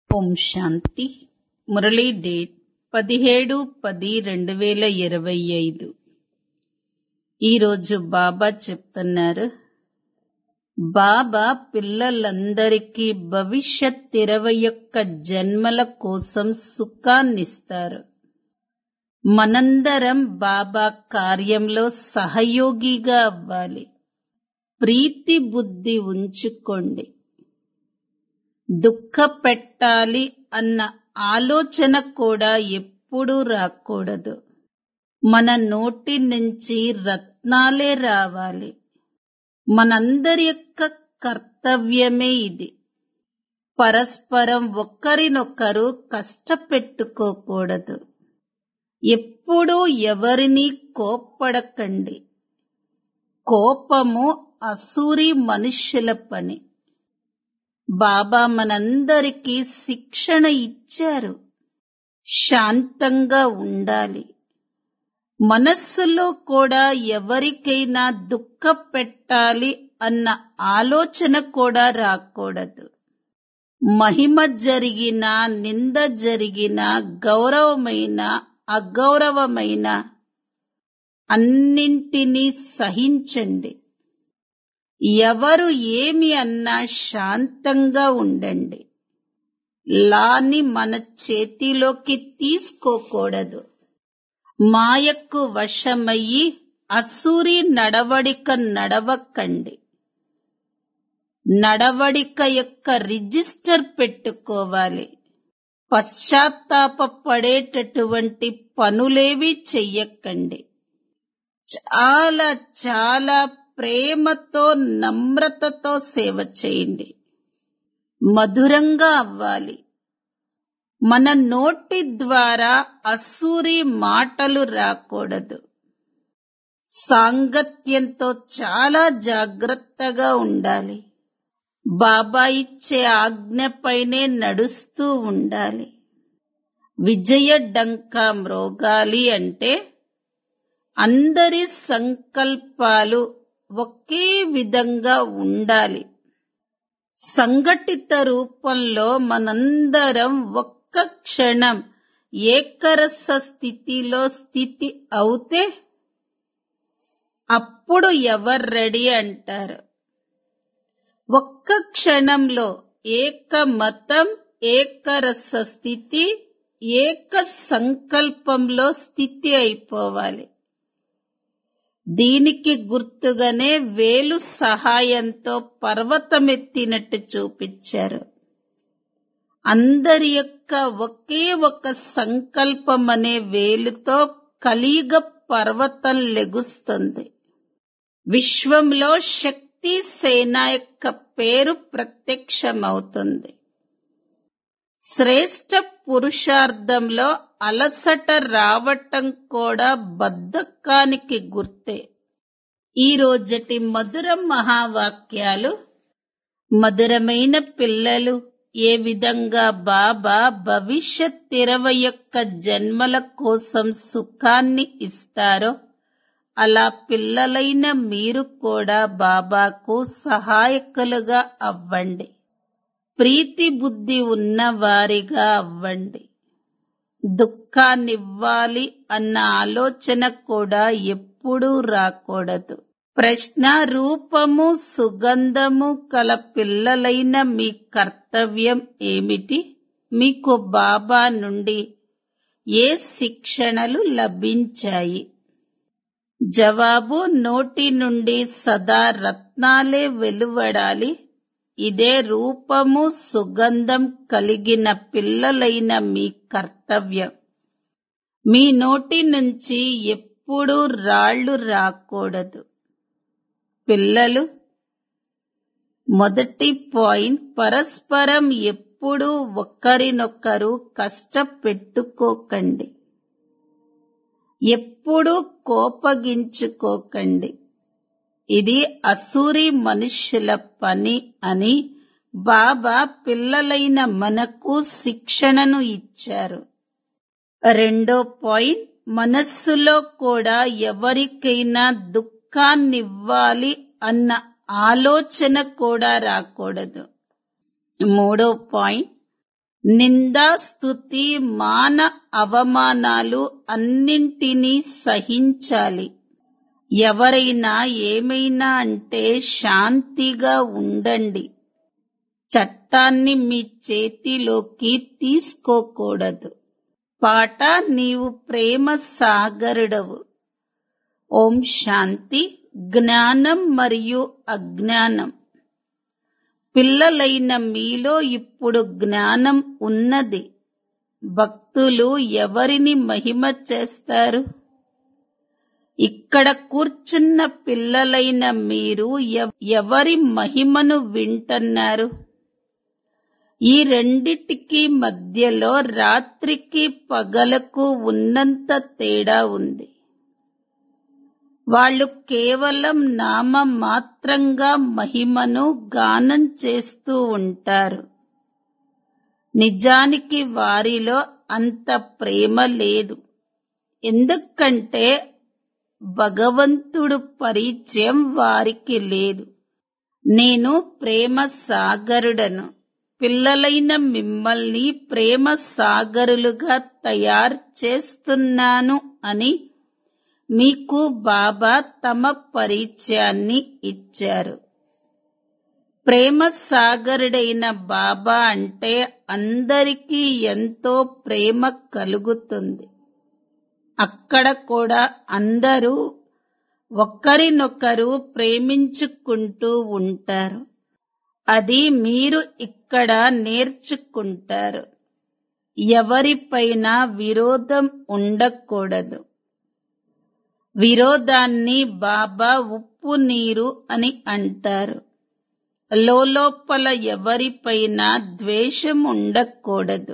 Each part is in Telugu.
ఓం శాంతి మురళీ డేట్ పదిహేడు పది రెండు వేల ఇరవై ఐదు ఈరోజు బాబా చెప్తున్నారు బాబా పిల్లలందరికీ భవిష్యత్ ఇరవై ఒక్క జన్మల కోసం సుఖాన్నిస్తారు మనందరం బాబా కార్యంలో సహయోగిగా అవ్వాలి ప్రీతి బుద్ధి ఉంచుకోండి దుఃఖ పెట్టాలి అన్న ఆలోచన కూడా ఎప్పుడూ రాకూడదు మన నోటి నుంచి రత్నాలే రావాలి మనందరి యొక్క కర్తవ్యమే ఇది పరస్పరం ఒకరినొకరు కష్టపెట్టుకోకూడదు ఎప్పుడూ ఎవరిని కోప్పడకండి కోపము అసూరి మనుష్యుల పని బాబా మనందరికీ శిక్షణ ఇచ్చారు శాంతంగా ఉండాలి మనస్సులో కూడా ఎవరికైనా దుఃఖ పెట్టాలి అన్న ఆలోచన కూడా రాకూడదు మహిమ జరిగిన నింద జరిగిన గౌరవమైన అగౌరవమైన అన్నింటినీ సహించండి ఎవరు ఏమి అన్నా శాంతంగా ఉండండి లాని మన చేతిలోకి తీసుకోకూడదు మాయకు వశమయ్యి అసూరి నడవడిక నడవకండి నడవడిక యొక్క రిజిస్టర్ పెట్టుకోవాలి పశ్చాత్తాప పడేటటువంటి పనులేవి చెయ్యకండి చాలా చాలా ప్రేమతో నమ్రతతో సేవ చేయండి మధురంగా అవ్వాలి మన నోటి ద్వారా అసూరి మాటలు రాకూడదు సాంగత్యంతో చాలా జాగ్రత్తగా ఉండాలి బాబా ఇచ్చే ఆజ్ఞపైనే నడుస్తూ ఉండాలి విజయ డంకా మ్రోగాలి అంటే అందరి సంకల్పాలు ఒకే విధంగా ఉండాలి సంఘటిత రూపంలో మనందరం ఒక్క క్షణం ఏకరస స్థితిలో స్థితి అవుతే అప్పుడు ఎవరు రెడీ అంటారు ఒక్క క్షణంలో ఏక మతం ఏకరస స్థితి ఏక సంకల్పంలో స్థితి అయిపోవాలి దీనికి గుర్తుగానే వేలు సహాయంతో పర్వతమెత్తినట్టు చూపించారు అందరి యొక్క ఒకే ఒక సంకల్పం అనే వేలుతో కలియుగ పర్వతం లెగుస్తుంది విశ్వంలో శక్తి సేన యొక్క పేరు ప్రత్యక్షమవుతుంది శ్రేష్ట పురుషార్థంలో అలసట రావటం కూడా బద్ధకానికి గుర్తే ఈ రోజటి మధుర మహావాక్యాలు మధురమైన పిల్లలు ఏ విధంగా బాబా భవిష్యత్ ఇరవై యొక్క జన్మల కోసం సుఖాన్ని ఇస్తారో అలా పిల్లలైన మీరు కూడా బాబాకు సహాయకులుగా అవ్వండి ప్రీతి బుద్ధి ఉన్న వారిగా అవ్వండి దుఃఖాన్నివ్వాలి అన్న ఆలోచన కూడా ఎప్పుడూ రాకూడదు ప్రశ్న రూపము సుగంధము కల పిల్లలైన మీ కర్తవ్యం ఏమిటి మీకు బాబా నుండి ఏ శిక్షణలు లభించాయి జవాబు నోటి నుండి సదా రత్నాలే వెలువడాలి ఇదే రూపము సుగంధం కలిగిన పిల్లలైన మీ కర్తవ్యం మీ నోటి నుంచి ఎప్పుడూ రాళ్లు రాకూడదు పిల్లలు మొదటి పాయింట్ పరస్పరం ఎప్పుడూ ఒకరినొకరు కష్టపెట్టుకోకండి ఎప్పుడూ కోపగించుకోకండి ఇది అసూరి మనుష్యుల పని అని బాబా పిల్లలైన మనకు శిక్షణను ఇచ్చారు రెండో పాయింట్ మనస్సులో కూడా ఎవరికైనా దుఃఖాన్నివ్వాలి అన్న ఆలోచన కూడా రాకూడదు మూడో పాయింట్ నిందాస్తుతి మాన అవమానాలు అన్నింటినీ సహించాలి ఎవరైనా ఏమైనా అంటే శాంతిగా ఉండండి చట్టాన్ని మీ చేతిలోకి తీసుకోకూడదు పాట నీవు ప్రేమ సాగరుడవు ఓం శాంతి జ్ఞానం మరియు అజ్ఞానం పిల్లలైన మీలో ఇప్పుడు జ్ఞానం ఉన్నది భక్తులు ఎవరిని మహిమ చేస్తారు ఇక్కడ కూర్చున్న పిల్లలైన మీరు ఎవ- ఎవరి మహిమను వింటున్నారు ఈ రెండిటికి మధ్యలో రాత్రికి పగలకు ఉన్నంత తేడా ఉంది వాళ్ళు కేవలం నామ మాత్రంగా మహిమను గానం చేస్తూ ఉంటారు నిజానికి వారిలో అంత ప్రేమ లేదు ఎందుకంటే భగవంతుడు పరిచయం వారికి లేదు నేను ప్రేమ సాగరుడను పిల్లలైన మిమ్మల్ని ప్రేమ సాగరులుగా తయారు చేస్తున్నాను అని మీకు బాబా తమ పరిచయాన్ని ఇచ్చారు ప్రేమ సాగరుడైన బాబా అంటే అందరికీ ఎంతో ప్రేమ కలుగుతుంది అక్కడ కూడా అందరూ ఒకరినొకరు ప్రేమించుకుంటూ ఉంటారు అది మీరు ఇక్కడ నేర్చుకుంటారు ఎవరిపైన విరోధం ఉండకూడదు విరోధాన్ని బాబా ఉప్పు నీరు అని అంటారు లోపల ఎవరిపైన ద్వేషం ఉండకూడదు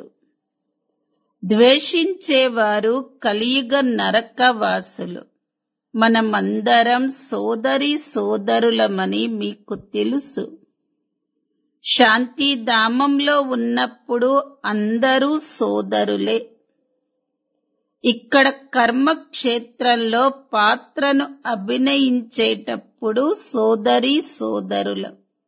ద్వేషించేవారు కలియుగ నరకవాసులు మనమందరం సోదరి సోదరులమని మీకు తెలుసు శాంతిధామంలో ఉన్నప్పుడు అందరూ సోదరులే ఇక్కడ కర్మక్షేత్రంలో పాత్రను అభినయించేటప్పుడు సోదరి సోదరులు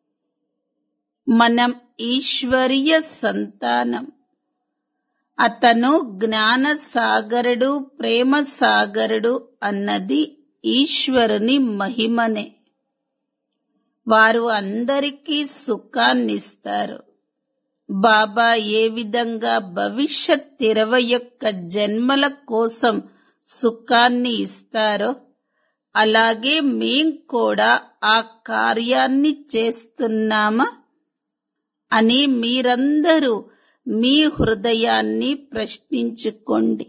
మనం ఈశ్వరీయ సంతానం అతను జ్ఞాన సాగరుడు ప్రేమ సాగరుడు అన్నది ఈశ్వరుని మహిమనే వారు అందరికీ సుఖాన్నిస్తారు బాబా ఏ విధంగా భవిష్యత్ ఇరవై యొక్క జన్మల కోసం సుఖాన్ని ఇస్తారో అలాగే మేం కూడా ఆ కార్యాన్ని చేస్తున్నామా అని మీరందరూ మీ హృదయాన్ని ప్రశ్నించుకోండి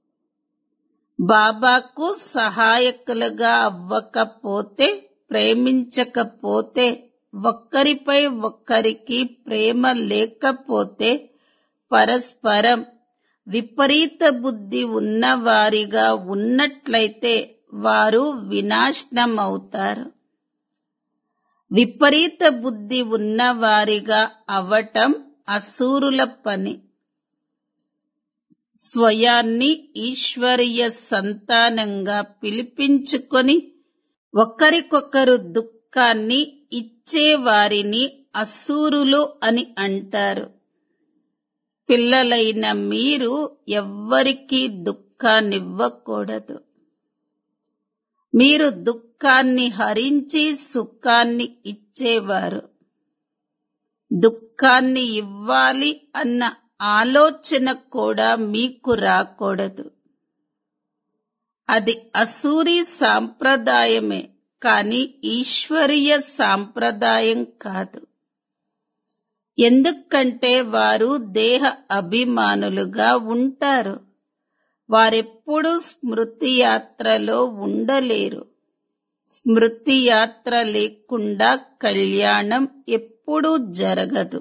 బాబాకు సహాయకులుగా అవ్వకపోతే ప్రేమించకపోతే ఒక్కరిపై ఒక్కరికి ప్రేమ లేకపోతే పరస్పరం విపరీత బుద్ధి ఉన్నవారిగా ఉన్నట్లయితే వారు వినాశనమవుతారు విపరీత బుద్ధి ఉన్నవారిగా అవటం అసూరుల పని స్వయాన్ని ఈశ్వరీయ సంతానంగా పిలిపించుకొని ఒకరికొకరు దుఃఖాన్ని ఇచ్చేవారిని అసూరులు అని అంటారు పిల్లలైన మీరు ఎవ్వరికీ దుఃఖాన్నివ్వకూడదు మీరు దుఃఖాన్ని హరించి సుఖాన్ని ఇచ్చేవారు దుఃఖాన్ని ఇవ్వాలి అన్న ఆలోచన కూడా మీకు రాకూడదు అది అసూరి సాంప్రదాయమే కాని ఈశ్వరీయ సాంప్రదాయం కాదు ఎందుకంటే వారు దేహ అభిమానులుగా ఉంటారు వారెప్పుడూ స్మృతి యాత్రలో ఉండలేరు స్మృతి యాత్ర లేకుండా కళ్యాణం ఎప్పుడూ జరగదు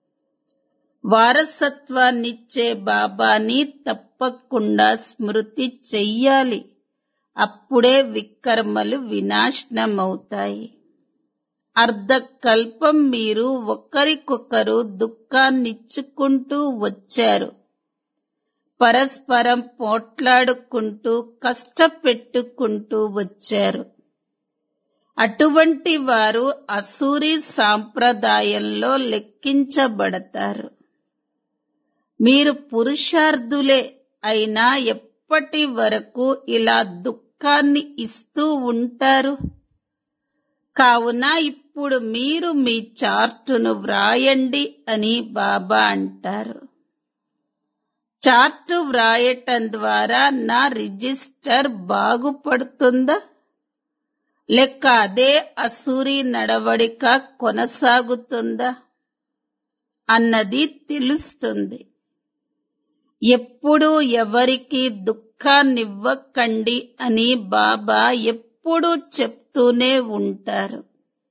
వారసత్వాన్నిచ్చే బాబాని తప్పకుండా స్మృతి చెయ్యాలి అప్పుడే వికర్మలు వినాశనమవుతాయి అర్ధకల్పం మీరు ఒకరికొకరు దుఃఖాన్నిచ్చుకుంటూ వచ్చారు పరస్పరం పోట్లాడుకుంటూ కష్టపెట్టుకుంటూ వచ్చారు అటువంటి వారు అసూరి సాంప్రదాయంలో లెక్కించబడతారు మీరు పురుషార్థులే అయినా ఎప్పటి వరకు ఇలా దుఃఖాన్ని ఇస్తూ ఉంటారు కావున ఇప్పుడు మీరు మీ చార్టును వ్రాయండి అని బాబా అంటారు చార్టు వ్రాయటం ద్వారా నా రిజిస్టర్ బాగుపడుతుందా లేక అదే అసూరి నడవడిక కొనసాగుతుందా అన్నది తెలుస్తుంది ఎప్పుడూ ఎవరికి దుఃఖాన్నివ్వకండి అని బాబా ఎప్పుడూ చెప్తూనే ఉంటారు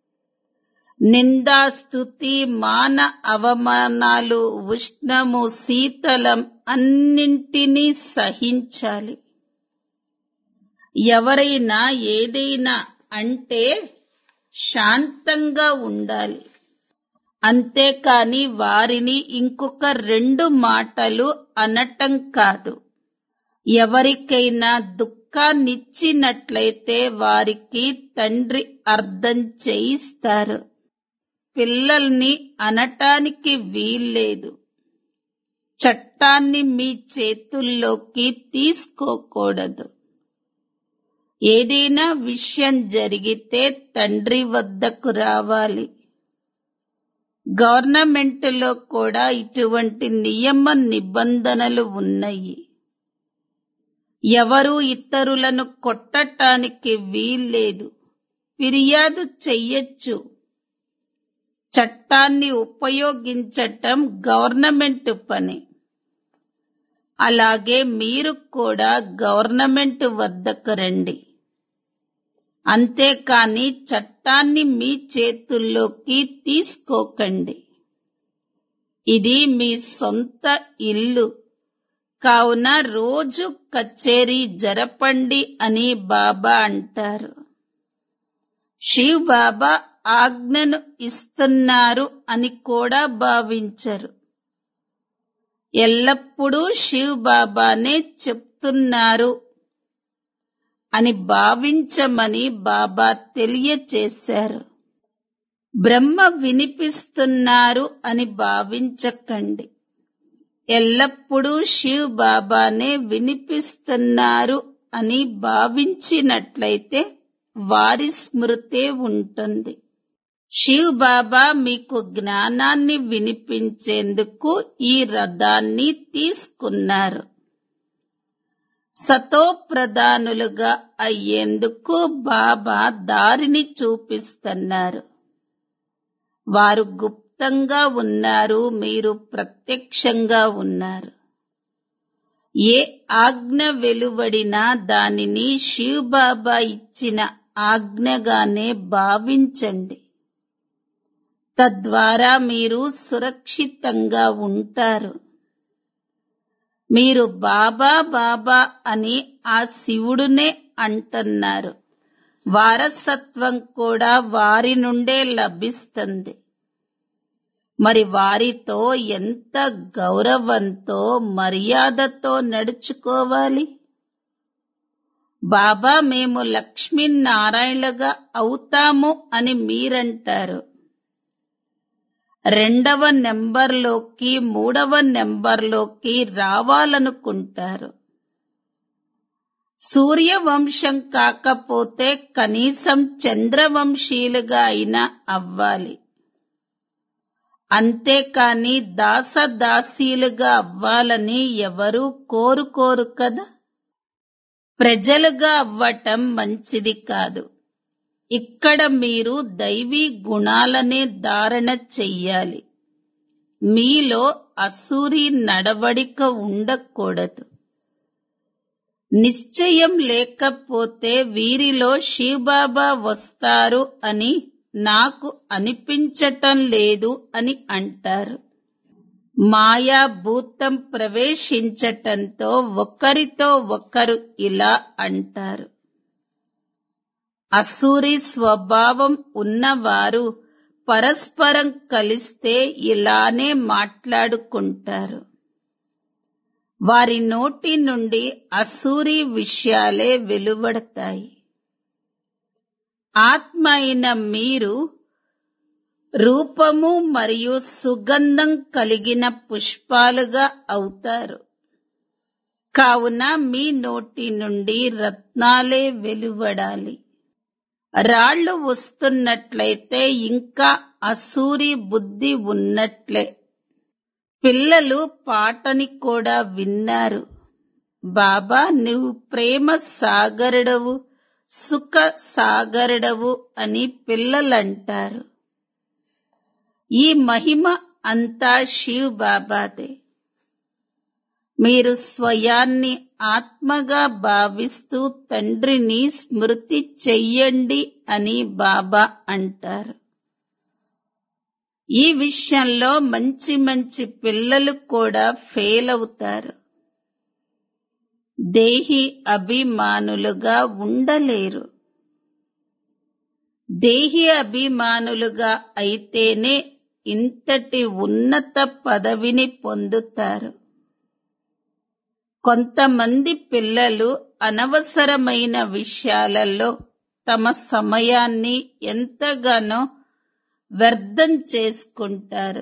నిందాస్తుతి మాన అవమానాలు ఉష్ణము శీతలం అన్నింటినీ సహించాలి ఎవరైనా ఏదైనా అంటే శాంతంగా ఉండాలి అంతేకాని వారిని ఇంకొక రెండు మాటలు అనటం కాదు ఎవరికైనా దుఃఖాన్నిచ్చినట్లయితే వారికి తండ్రి అర్థం చేయిస్తారు పిల్లల్ని అనటానికి వీల్లేదు చట్టాన్ని మీ చేతుల్లోకి తీసుకోకూడదు ఏదైనా విషయం జరిగితే తండ్రి వద్దకు రావాలి గవర్నమెంట్లో కూడా ఇటువంటి నియమ నిబంధనలు ఉన్నాయి ఎవరు ఇతరులను కొట్టటానికి వీల్లేదు ఫిర్యాదు చెయ్యొచ్చు చట్టాన్ని ఉపయోగించటం గవర్నమెంట్ పని అలాగే మీరు కూడా గవర్నమెంట్ వద్దకు రండి అంతేకాని చట్టాన్ని మీ చేతుల్లోకి తీసుకోకండి ఇది మీ సొంత ఇల్లు కావున రోజు కచేరీ జరపండి అని బాబా అంటారు శివ్ బాబా ఆజ్ఞను ఇస్తున్నారు అని కూడా భావించరు ఎల్లప్పుడూ శివ్ బాబానే చెప్తున్నారు అని భావించమని బాబా తెలియచేశారు బ్రహ్మ వినిపిస్తున్నారు అని భావించకండి ఎల్లప్పుడూ శివ్ బాబానే వినిపిస్తున్నారు అని భావించినట్లయితే వారి స్మృతే ఉంటుంది శివ్ బాబా మీకు జ్ఞానాన్ని వినిపించేందుకు ఈ రథాన్ని తీసుకున్నారు సతో ప్రధానులుగా అయ్యేందుకు బాబా దారిని చూపిస్తున్నారు వారు గుప్తంగా ఉన్నారు మీరు ప్రత్యక్షంగా ఉన్నారు ఏ ఆజ్ఞ వెలువడినా దానిని శివ్ బాబా ఇచ్చిన ఆజ్ఞగానే భావించండి తద్వారా మీరు సురక్షితంగా ఉంటారు మీరు బాబా బాబా అని ఆ శివుడునే అంటున్నారు వారసత్వం కూడా వారి నుండే లభిస్తుంది మరి వారితో ఎంత గౌరవంతో మర్యాదతో నడుచుకోవాలి బాబా మేము లక్ష్మీనారాయణగా అవుతాము అని మీరంటారు రెండవ నెంబర్లోకి మూడవ నెంబర్లోకి రావాలనుకుంటారు సూర్యవంశం కాకపోతే కనీసం చంద్రవంశీలుగా అయినా అవ్వాలి అంతేకాని దాసదాసీలుగా అవ్వాలని ఎవరూ కోరుకోరు కదా ప్రజలుగా అవ్వటం మంచిది కాదు ఇక్కడ మీరు దైవీ గుణాలనే ధారణ చెయ్యాలి మీలో అసూరి నడవడిక ఉండకూడదు నిశ్చయం లేకపోతే వీరిలో శివబాబా వస్తారు అని నాకు అనిపించటం లేదు అని అంటారు మాయా భూతం ప్రవేశించటంతో ఒకరితో ఒకరు ఇలా అంటారు అసూరి స్వభావం ఉన్నవారు పరస్పరం కలిస్తే ఇలానే మాట్లాడుకుంటారు వారి నోటి నుండి అసూరి విషయాలే వెలువడతాయి ఆత్మ అయిన మీరు రూపము మరియు సుగంధం కలిగిన పుష్పాలుగా అవుతారు కావున మీ నోటి నుండి రత్నాలే వెలువడాలి రాళ్లు వస్తున్నట్లయితే ఇంకా అసూరి బుద్ధి ఉన్నట్లే పిల్లలు పాటని కూడా విన్నారు బాబా నువ్వు ప్రేమ సాగరుడవు సుఖ సాగరుడవు అని పిల్లలంటారు ఈ మహిమ అంతా శివ్ బాబాదే మీరు స్వయాన్ని ఆత్మగా భావిస్తూ తండ్రిని స్మృతి చెయ్యండి అని బాబా అంటారు ఈ విషయంలో మంచి మంచి పిల్లలు కూడా ఫెయిల్ అవుతారు దేహి అభిమానులుగా ఉండలేరు దేహి అభిమానులుగా అయితేనే ఇంతటి ఉన్నత పదవిని పొందుతారు కొంతమంది పిల్లలు అనవసరమైన విషయాలలో తమ సమయాన్ని ఎంతగానో వ్యర్థం చేసుకుంటారు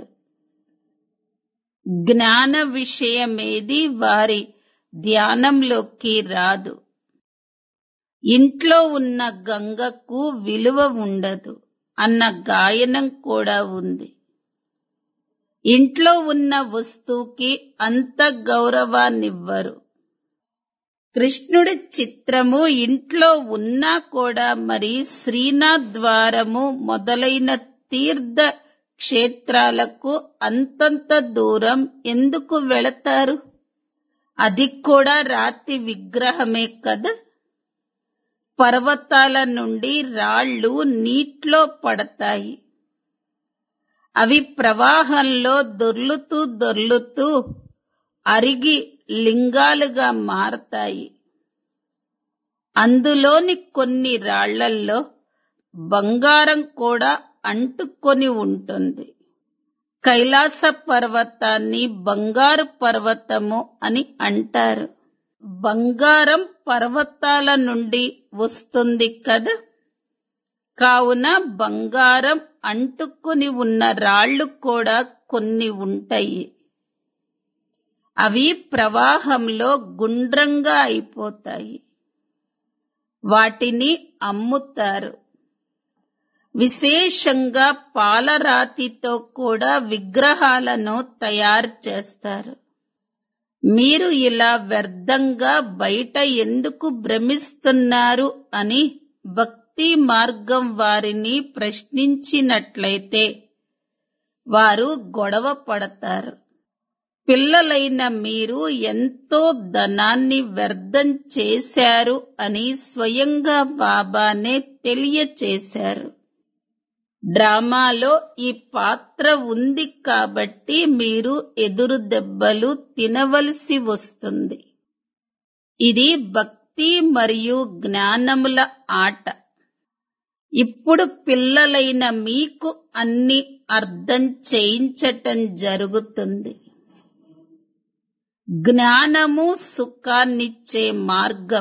జ్ఞాన విషయమేది వారి ధ్యానంలోకి రాదు ఇంట్లో ఉన్న గంగకు విలువ ఉండదు అన్న గాయనం కూడా ఉంది ఇంట్లో ఉన్న వస్తువుకి అంత గౌరవాన్నివ్వరు కృష్ణుడి చిత్రము ఇంట్లో ఉన్నా కూడా మరి శ్రీనాథ్ ద్వారము మొదలైన తీర్థ క్షేత్రాలకు అంతంత దూరం ఎందుకు వెళతారు అది కూడా రాతి విగ్రహమే కదా పర్వతాల నుండి రాళ్ళు నీటిలో పడతాయి అవి ప్రవాహంలో దొర్లుతూ దొర్లుతూ అరిగి లింగాలుగా మారతాయి అందులోని కొన్ని రాళ్లల్లో బంగారం కూడా అంటుకొని ఉంటుంది కైలాస పర్వతాన్ని బంగారు పర్వతము అని అంటారు బంగారం పర్వతాల నుండి వస్తుంది కదా కావున బంగారం అంటుకొని ఉన్న రాళ్ళు కూడా కొన్ని ఉంటాయి అవి ప్రవాహంలో గుండ్రంగా అయిపోతాయి వాటిని అమ్ముతారు విశేషంగా పాలరాతితో కూడా విగ్రహాలను తయారు చేస్తారు మీరు ఇలా వ్యర్థంగా బయట ఎందుకు భ్రమిస్తున్నారు అని భక్తి మార్గం వారిని ప్రశ్నించినట్లయితే వారు గొడవ పడతారు పిల్లలైన మీరు ఎంతో ధనాన్ని వ్యర్థం చేశారు అని స్వయంగా బాబానే తెలియచేశారు డ్రామాలో ఈ పాత్ర ఉంది కాబట్టి మీరు ఎదురు దెబ్బలు తినవలసి వస్తుంది ఇది భక్తి మరియు జ్ఞానముల ఆట ఇప్పుడు పిల్లలైన మీకు అన్ని అర్థం చేయించటం జరుగుతుంది జ్ఞానము సుఖాన్నిచ్చే మార్గం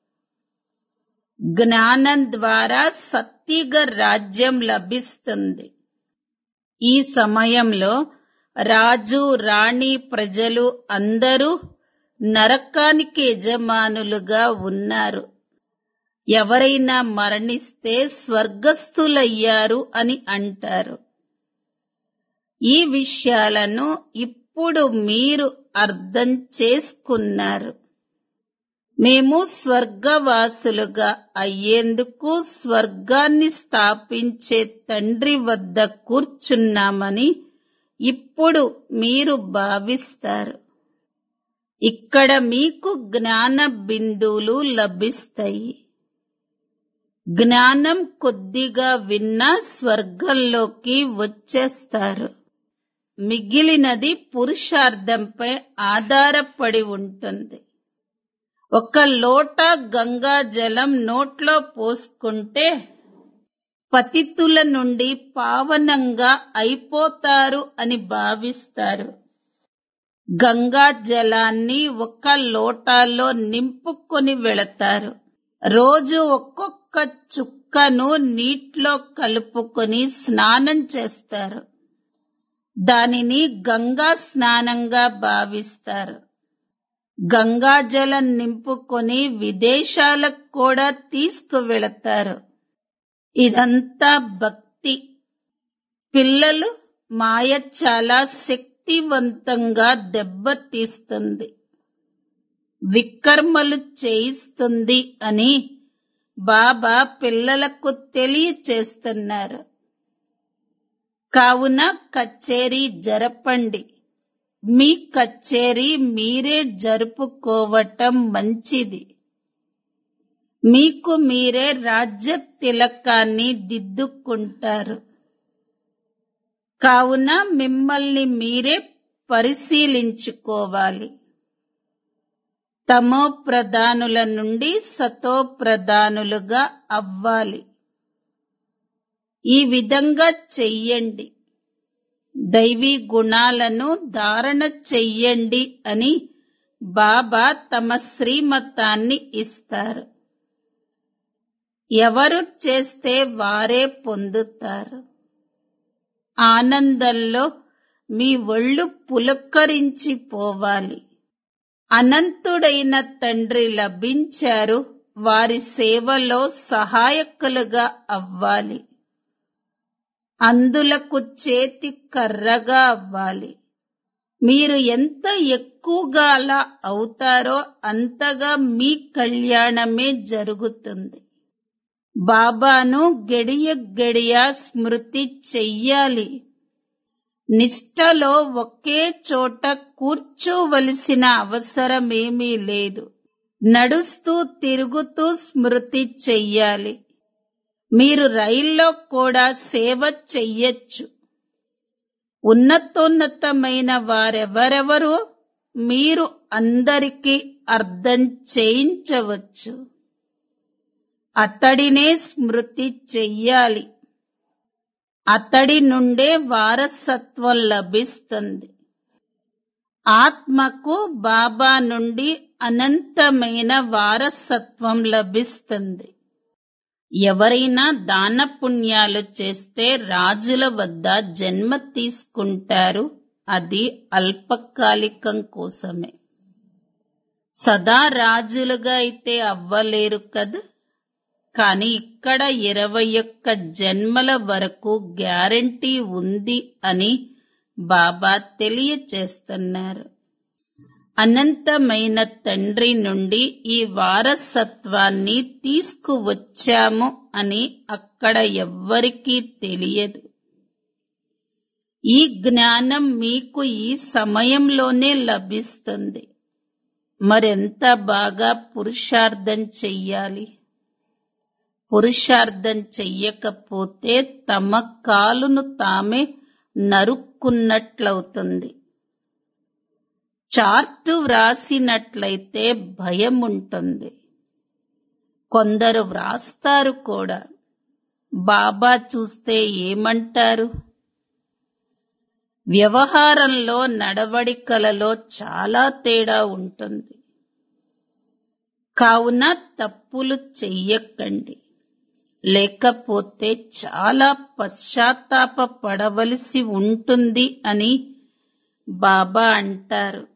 జ్ఞానం ద్వారా సత్తిగ రాజ్యం లభిస్తుంది ఈ సమయంలో రాజు రాణి ప్రజలు అందరూ నరకానికి యజమానులుగా ఉన్నారు ఎవరైనా మరణిస్తే స్వర్గస్థులయ్యారు అని అంటారు ఈ విషయాలను ఇప్పుడు మీరు అర్థం చేసుకున్నారు మేము స్వర్గవాసులుగా అయ్యేందుకు స్వర్గాన్ని స్థాపించే తండ్రి వద్ద కూర్చున్నామని ఇప్పుడు మీరు భావిస్తారు ఇక్కడ మీకు జ్ఞాన బిందువులు లభిస్తాయి జ్ఞానం కొద్దిగా విన్నా స్వర్గంలోకి వచ్చేస్తారు మిగిలినది పురుషార్థంపై ఆధారపడి ఉంటుంది ఒక లోట గంగా జలం నోట్లో పోసుకుంటే పతితుల నుండి పావనంగా అయిపోతారు అని భావిస్తారు గంగా జలాన్ని ఒక లోటాలో నింపుకొని వెళతారు రోజు ఒక్కొక్క ఒక్క చుక్కను నీటిలో కలుపుకొని స్నానం చేస్తారు దానిని గంగా స్నానంగా భావిస్తారు గంగాజలం నింపుకొని విదేశాలకు కూడా తీసుకువెళతారు ఇదంతా భక్తి పిల్లలు మాయ చాలా శక్తివంతంగా దెబ్బతీస్తుంది వికర్మలు చేయిస్తుంది అని బాబా పిల్లలకు తెలియచేస్తున్నారు కావున కచేరీ జరపండి మీ కచేరీ మీరే జరుపుకోవటం మంచిది మీకు మీరే రాజ్య తిలకాన్ని దిద్దుకుంటారు కావున మిమ్మల్ని మీరే పరిశీలించుకోవాలి తమో ప్రధానుల నుండి సతో ప్రధానులుగా అవ్వాలి ఈ విధంగా చెయ్యండి దైవీ గుణాలను ధారణ చెయ్యండి అని బాబా తమ శ్రీమతాన్ని ఇస్తారు ఎవరు చేస్తే వారే పొందుతారు ఆనందంలో మీ ఒళ్ళు పులక్కరించిపోవాలి అనంతుడైన తండ్రి లభించారు వారి సేవలో సహాయకులుగా అవ్వాలి అందులకు చేతి కర్రగా అవ్వాలి మీరు ఎంత ఎక్కువగా అలా అవుతారో అంతగా మీ కళ్యాణమే జరుగుతుంది బాబాను గడియ గడియ స్మృతి చెయ్యాలి నిష్టలో ఒకే చోట కూర్చోవలసిన అవసరమేమీ లేదు నడుస్తూ తిరుగుతూ స్మృతి చెయ్యాలి మీరు రైల్లో కూడా సేవ చెయ్యొచ్చు ఉన్నతోన్నతమైన వారెవరెవరో మీరు అందరికీ అర్థం చేయించవచ్చు అతడినే స్మృతి చెయ్యాలి అతడి నుండే వారసత్వం లభిస్తుంది ఆత్మకు బాబా నుండి అనంతమైన వారసత్వం లభిస్తుంది ఎవరైనా దాన పుణ్యాలు చేస్తే రాజుల వద్ద జన్మ తీసుకుంటారు అది అల్పకాలికం కోసమే సదా రాజులుగా అయితే అవ్వలేరు కదా కానీ ఇక్కడ ఇరవై ఒక్క జన్మల వరకు గ్యారంటీ ఉంది అని బాబా తెలియచేస్తున్నారు అనంతమైన తండ్రి నుండి ఈ వారసత్వాన్ని తీసుకువచ్చాము అని అక్కడ ఎవ్వరికీ తెలియదు ఈ జ్ఞానం మీకు ఈ సమయంలోనే లభిస్తుంది మరెంత బాగా పురుషార్థం చెయ్యాలి పురుషార్థం చెయ్యకపోతే తమ కాలును తామే నరుక్కున్నట్లవుతుంది చార్టు వ్రాసినట్లయితే భయం ఉంటుంది కొందరు వ్రాస్తారు కూడా బాబా చూస్తే ఏమంటారు వ్యవహారంలో నడవడికలలో చాలా తేడా ఉంటుంది కావున తప్పులు చెయ్యకండి లేకపోతే చాలా పశ్చాత్తాప పడవలసి ఉంటుంది అని బాబా అంటారు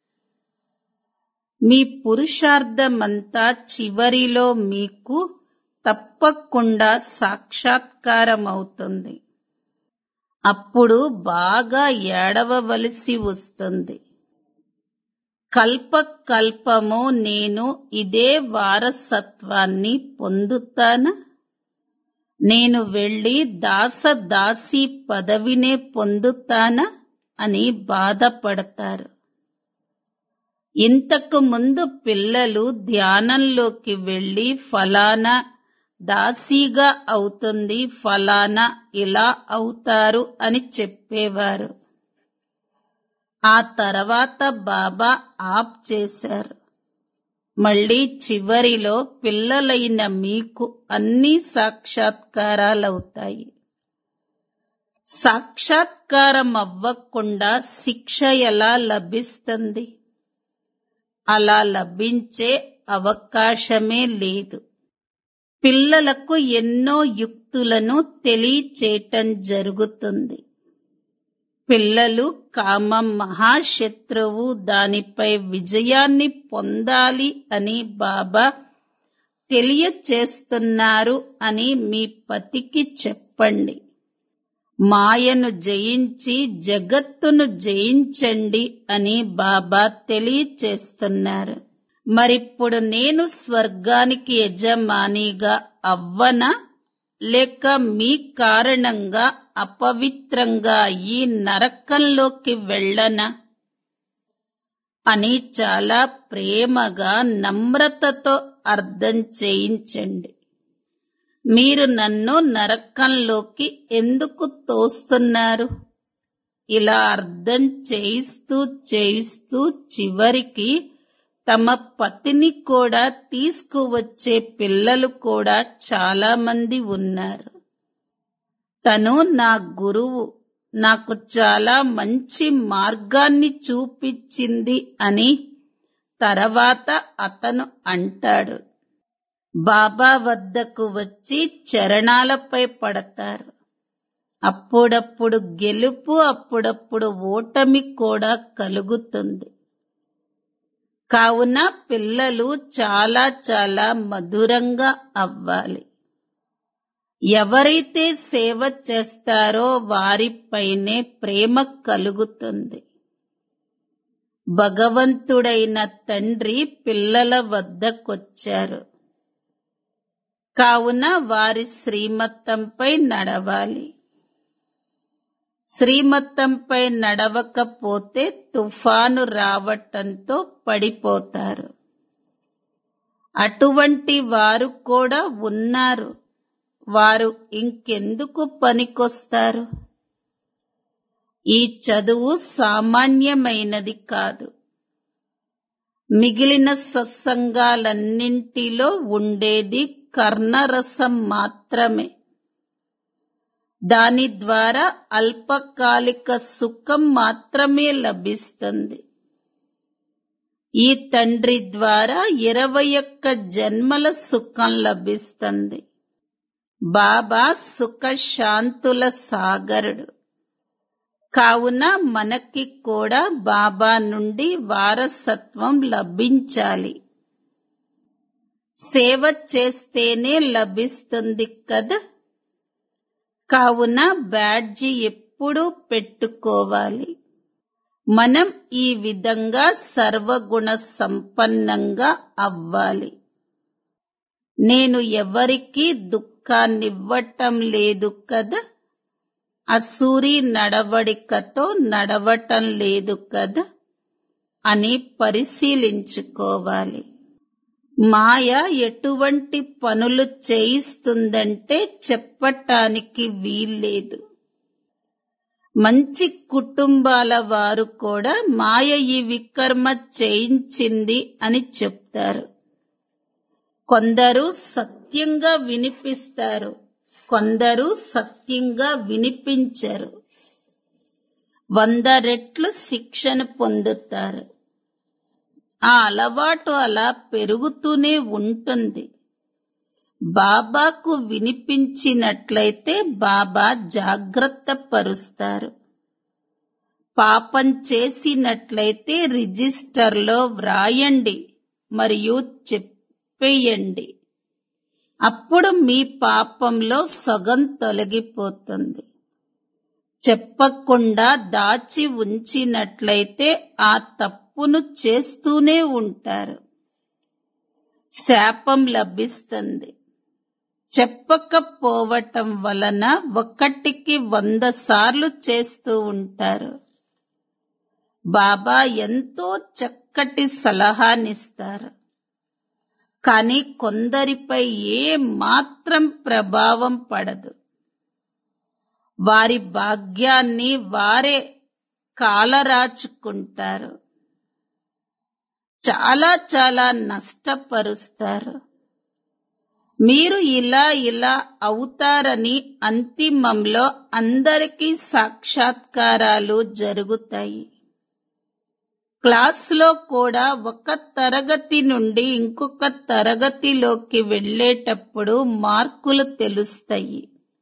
మీ పురుషార్థమంతా చివరిలో మీకు తప్పకుండా సాక్షాత్కారమవుతుంది అప్పుడు బాగా ఏడవవలసి వస్తుంది కల్ప కల్పము నేను ఇదే వారసత్వాన్ని పొందుతానా నేను వెళ్ళి దాస దాసి పదవినే పొందుతానా అని బాధపడతారు ఇంతకు ముందు పిల్లలు ధ్యానంలోకి వెళ్ళి ఫలానా దాసీగా అవుతుంది ఫలానా ఇలా అవుతారు అని చెప్పేవారు ఆ తర్వాత బాబా ఆప్ చేశారు మళ్ళీ చివరిలో పిల్లలైన మీకు అన్ని సాక్షాత్కారాలవుతాయి సాక్షాత్కారం అవ్వకుండా శిక్ష ఎలా లభిస్తుంది అలా లభించే అవకాశమే లేదు పిల్లలకు ఎన్నో యుక్తులను తెలియచేయటం జరుగుతుంది పిల్లలు కామం మహాశత్రువు దానిపై విజయాన్ని పొందాలి అని బాబా తెలియచేస్తున్నారు అని మీ పతికి చెప్పండి మాయను జయించి జగత్తును జయించండి అని బాబా తెలియచేస్తున్నారు మరిప్పుడు నేను స్వర్గానికి యజమానిగా అవ్వనా లేక మీ కారణంగా అపవిత్రంగా ఈ నరకంలోకి వెళ్ళనా అని చాలా ప్రేమగా నమ్రతతో అర్థం చేయించండి మీరు నన్ను నరకంలోకి ఎందుకు తోస్తున్నారు ఇలా అర్థం చేయిస్తూ చేయిస్తూ చివరికి తమ పతిని కూడా తీసుకువచ్చే పిల్లలు కూడా చాలా మంది ఉన్నారు తను నా గురువు నాకు చాలా మంచి మార్గాన్ని చూపించింది అని తర్వాత అతను అంటాడు బాబా వద్దకు వచ్చి చరణాలపై పడతారు అప్పుడప్పుడు గెలుపు అప్పుడప్పుడు ఓటమి కూడా కలుగుతుంది కావున పిల్లలు చాలా చాలా మధురంగా అవ్వాలి ఎవరైతే సేవ చేస్తారో వారిపైనే ప్రేమ కలుగుతుంది భగవంతుడైన తండ్రి పిల్లల వద్దకొచ్చారు కావున వారి శ్రీమతంపై నడవాలి శ్రీమతంపై నడవకపోతే తుఫాను రావటంతో పడిపోతారు అటువంటి వారు కూడా ఉన్నారు వారు ఇంకెందుకు పనికొస్తారు ఈ చదువు సామాన్యమైనది కాదు మిగిలిన సత్సంగాలన్నింటిలో ఉండేది కర్ణరసం మాత్రమే దాని ద్వారా అల్పకాలిక సుఖం మాత్రమే లభిస్తుంది ఈ తండ్రి ద్వారా ఇరవై ఒక్క జన్మల సుఖం లభిస్తుంది బాబా సుఖ శాంతుల సాగరుడు కావున మనకి కూడా బాబా నుండి వారసత్వం లభించాలి సేవ చేస్తేనే లభిస్తుంది కదా కావున బ్యాడ్జి ఎప్పుడూ పెట్టుకోవాలి మనం ఈ విధంగా సర్వగుణ సంపన్నంగా అవ్వాలి నేను ఎవరికీ దుఃఖాన్నివ్వటం లేదు కదా అసూరి నడవడికతో నడవటం లేదు కదా అని పరిశీలించుకోవాలి మాయ ఎటువంటి పనులు చేయిస్తుందంటే చెప్పటానికి వీల్లేదు మంచి కుటుంబాల వారు కూడా మాయ ఈ వికర్మ చేయించింది అని చెప్తారు కొందరు సత్యంగా వినిపిస్తారు కొందరు సత్యంగా వినిపించరు వంద రెట్లు శిక్షణ పొందుతారు ఆ అలవాటు అలా పెరుగుతూనే ఉంటుంది బాబాకు వినిపించినట్లయితే బాబా జాగ్రత్త పరుస్తారు పాపం చేసినట్లయితే రిజిస్టర్లో వ్రాయండి మరియు చెప్పేయండి అప్పుడు మీ పాపంలో సగం తొలగిపోతుంది చెప్పకుండా దాచి ఉంచినట్లయితే ఆ తప్పును చేస్తూనే ఉంటారు శాపం లభిస్తుంది చెప్పకపోవటం వలన ఒక్కటికి వంద సార్లు చేస్తూ ఉంటారు బాబా ఎంతో చక్కటి సలహానిస్తారు కానీ కొందరిపై ఏ మాత్రం ప్రభావం పడదు వారి భాగ్యాన్ని వారే కాలరాచుకుంటారు చాలా చాలా నష్టపరుస్తారు మీరు ఇలా ఇలా అవుతారని అంతిమంలో అందరికీ సాక్షాత్కారాలు జరుగుతాయి క్లాస్లో కూడా ఒక తరగతి నుండి ఇంకొక తరగతిలోకి వెళ్ళేటప్పుడు మార్కులు తెలుస్తాయి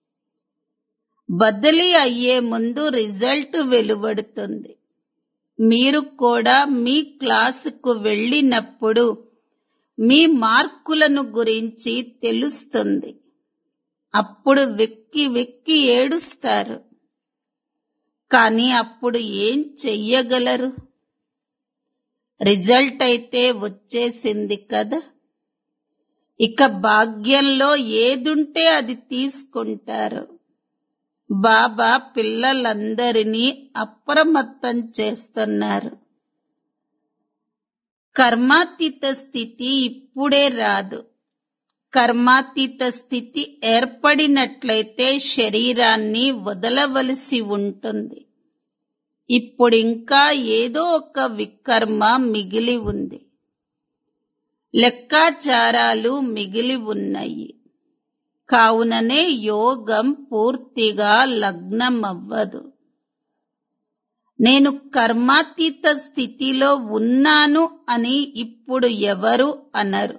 బదిలీ అయ్యే ముందు రిజల్ట్ వెలువడుతుంది మీరు కూడా మీ క్లాసుకు వెళ్ళినప్పుడు మీ మార్కులను గురించి తెలుస్తుంది అప్పుడు వెక్కి వెక్కి ఏడుస్తారు కానీ అప్పుడు ఏం చెయ్యగలరు రిజల్ట్ అయితే వచ్చేసింది కదా ఇక భాగ్యంలో ఏదుంటే అది తీసుకుంటారు బాబా పిల్లలందరినీ అప్రమత్తం చేస్తున్నారు కర్మాతీత స్థితి ఇప్పుడే రాదు కర్మాతీత స్థితి ఏర్పడినట్లయితే శరీరాన్ని వదలవలసి ఉంటుంది ఇప్పుడింకా ఏదో ఒక వికర్మ మిగిలి ఉంది లెక్కాచారాలు మిగిలి ఉన్నాయి కావుననే యోగం పూర్తిగా లగ్నమవ్వదు నేను కర్మాతీత స్థితిలో ఉన్నాను అని ఇప్పుడు ఎవరు అనరు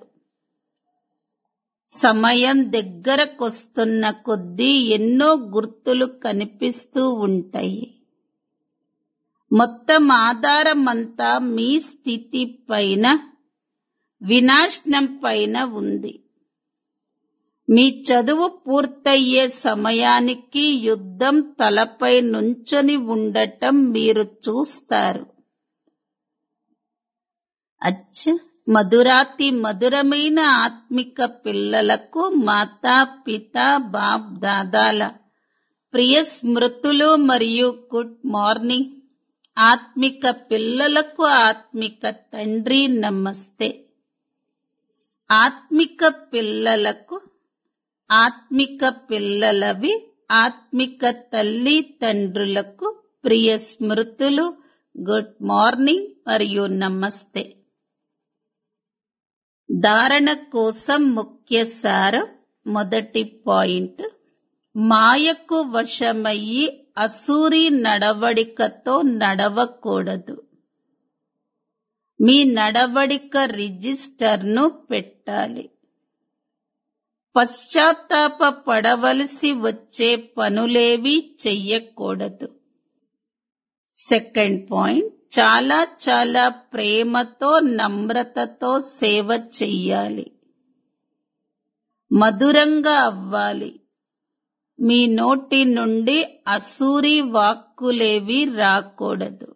సమయం దగ్గరకొస్తున్న కొద్దీ ఎన్నో గుర్తులు కనిపిస్తూ ఉంటాయి మొత్తం ఆధారమంతా మీ స్థితి పైన వినాశనం పైన ఉంది మీ చదువు పూర్తయ్యే సమయానికి యుద్ధం తలపై నుంచొని ఉండటం మీరు చూస్తారు అచ్చ మధురాతి మధురమైన ఆత్మిక పిల్లలకు మాతా పిత బాప్ దాదాల ప్రియ స్మృతులు మరియు గుడ్ మార్నింగ్ ఆత్మిక పిల్లలకు ఆత్మిక తండ్రి నమస్తే ఆత్మిక పిల్లలకు ఆత్మిక పిల్లలవి ఆత్మిక తల్లి తండ్రులకు ప్రియ స్మృతులు గుడ్ మార్నింగ్ మరియు నమస్తే ధారణ కోసం ముఖ్య సారం మొదటి పాయింట్ మాయకు వశమయ్యి అసూరి నడవడికతో నడవకూడదు మీ నడవడిక రిజిస్టర్ను పెట్టాలి పశ్చాత్తాప పడవలసి వచ్చే పనులేవి చెయ్యకూడదు సెకండ్ పాయింట్ చాలా చాలా ప్రేమతో నమ్రతతో సేవ చెయ్యాలి మధురంగా అవ్వాలి మీ నోటి నుండి అసూరి వాక్కులేవి రాకూడదు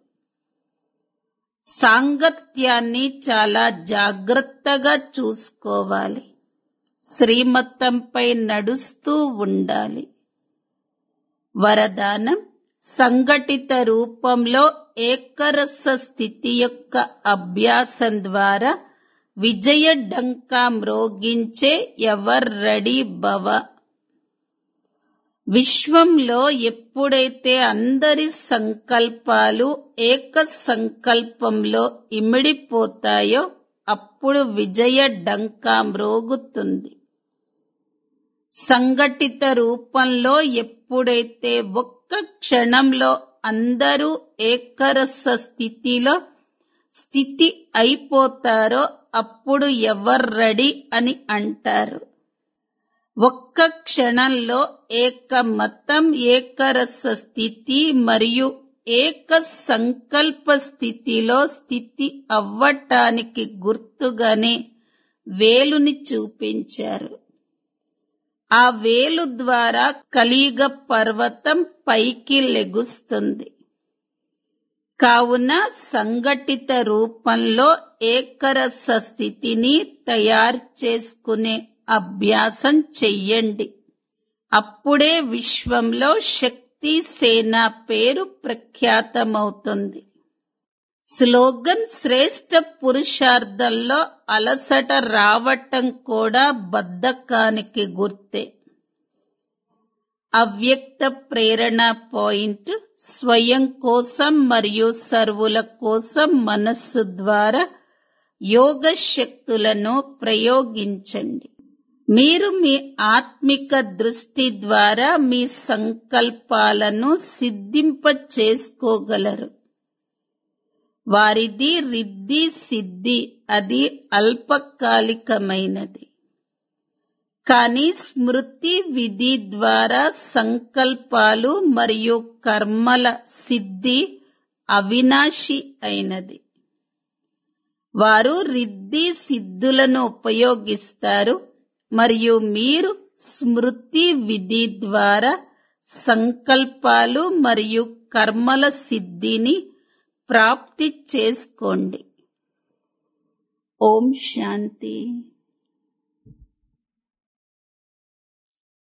సాంగత్యాన్ని చాలా జాగ్రత్తగా చూసుకోవాలి శ్రీమతంపై నడుస్తూ ఉండాలి వరదానం సంఘటిత రూపంలో ఏకరస స్థితి యొక్క అభ్యాసం ద్వారా విజయ డంకా మ్రోగించే ఎవర్ రెడీ భవ విశ్వంలో ఎప్పుడైతే అందరి సంకల్పాలు ఏక సంకల్పంలో ఇమిడిపోతాయో అప్పుడు విజయ డంకా మ్రోగుతుంది సంఘటిత రూపంలో ఎప్పుడైతే ఒక్క క్షణంలో అందరూ ఏకరస స్థితిలో స్థితి అయిపోతారో అప్పుడు ఎవర్ రెడీ అని అంటారు ఒక్క క్షణంలో ఏక మతం ఏకరస స్థితి మరియు ఏక సంకల్ప స్థితిలో స్థితి అవ్వటానికి గుర్తుగానే వేలుని చూపించారు ఆ వేలు ద్వారా కలియుగ పర్వతం పైకి లెగుస్తుంది కావున సంఘటిత రూపంలో ఏకరస స్థితిని తయారు చేసుకునే అభ్యాసం చెయ్యండి అప్పుడే విశ్వంలో శక్తి సేన పేరు ప్రఖ్యాతమవుతుంది స్లోగన్ శ్రేష్ట పురుషార్థంలో అలసట రావటం కూడా బద్ధకానికి గుర్తే అవ్యక్త ప్రేరణ పాయింట్ స్వయం కోసం మరియు సర్వుల కోసం మనస్సు ద్వారా యోగ శక్తులను ప్రయోగించండి మీరు మీ ఆత్మిక దృష్టి ద్వారా మీ సంకల్పాలను సిద్ధింప చేసుకోగలరు వారిది రిద్ధి సిద్ధి అది అల్పకాలికమైనది కానీ స్మృతి విధి ద్వారా సంకల్పాలు మరియు కర్మల సిద్ధి అవినాశి అయినది వారు రిద్ధి సిద్ధులను ఉపయోగిస్తారు మరియు మీరు స్మృతి విధి ద్వారా సంకల్పాలు మరియు కర్మల సిద్ధిని ప్రాప్తి చేసుకోండి ఓం శాంతి